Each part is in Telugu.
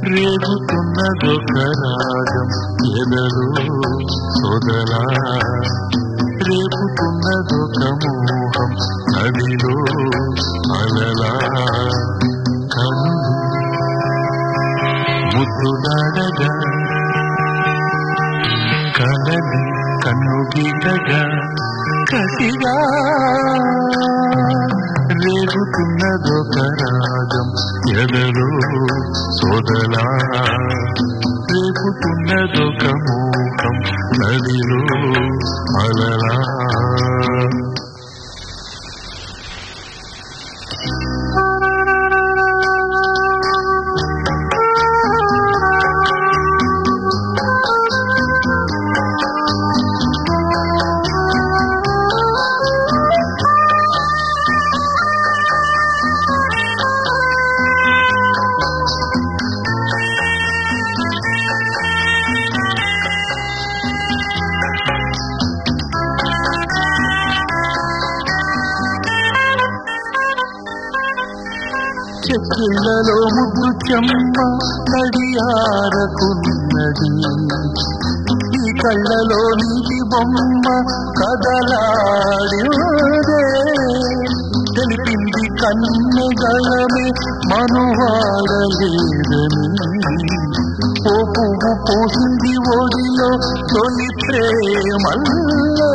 రేగుతున్నదొక రాగం ఎదలో సొదలా రేపుతున్నదొక మోహం నదిలో అలలా కనులు ముద్దులాడగా కలలి కన్ను గీటగా కసిగా రేగుతున్నదొక రాగం ఎదలో సోదలా రేపుతున్నదొక మోహం నదిలో అలలా చెక్కిళ్ళలో ముద్దు చెమ్మ నడియారకున్నది ఈ కళ్ళలో నీటి బొమ్మ కదలాడిదే తెలిపింది కన్నెగలమే మనువాడలేదని ఓ పువ్వు పోసింది ఒడిలో తొలి ప్రేమల్లే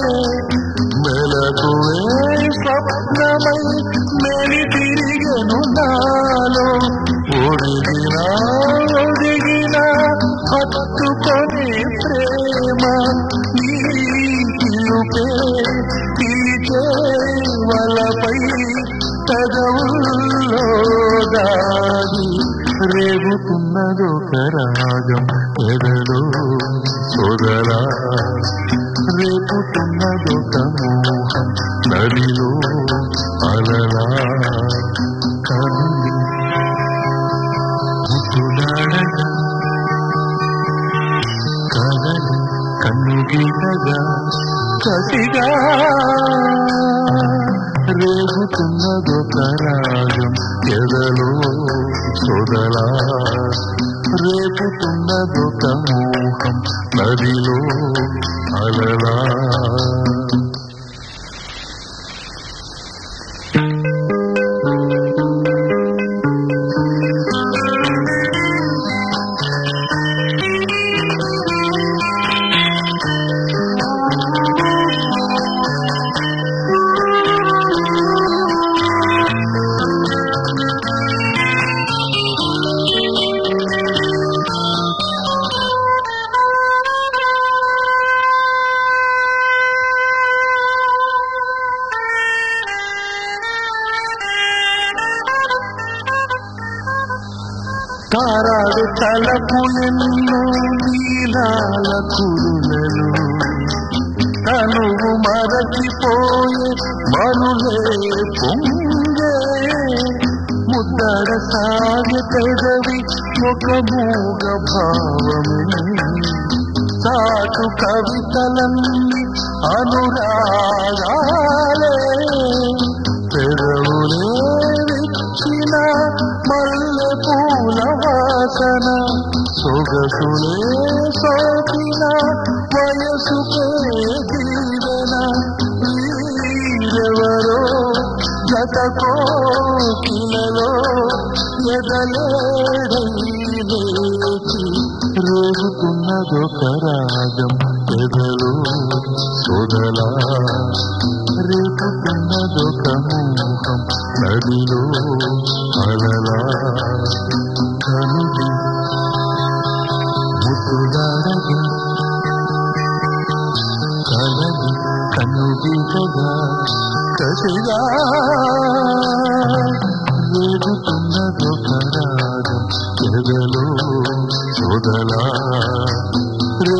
మెలకువే స్వప్నమై మెలి తిరిగను నాలో ఒడిగినా ఒడిగినా హత్తుకొనే ప్రేమ ఈ పిలుపే పిలిచే వలపై తగవుల్లో దాగి రేగుతున్నదొక రాగం ఎదలో సొదలా రేపుతున్నదొక మోహం నదిలో అలలా కనులి ముద్దులాడగా కలలి కన్ను గీతగా కసిగా రేగుతున్నదొక రాగం ఎదలో సొదలా రేపుతున్నదొక మోహం నదిలో అలలా తారాడు తలపులెన్నో నీలాల కురులలో తనువు మరచిపోయే మనులే పొంగే ముద్దడ సాగి పెదవి ఒక మూగ భావమే చాటు కవితలన్నీ అనురాగాలే పెదవులే విచ్చిన మల్లె పూల వాసన సొగసులే సోకిన వయసుకే దీవెన వీరెవరో జత కోకిలలో ఎదలేడైలేచి రేగుతున్నదొక రాగం ఎదలో సొదలా రేపుతున్నదొక మోహం నదిలో అలలా కనుడి ముద్దులాడగా కలది కనుగిగా కసిగా రేగుతున్నదొక రాగం ఎదలో సొదలా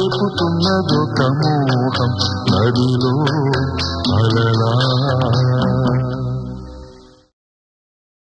రేపుతున్నదొక మోహం నదిలో అలలా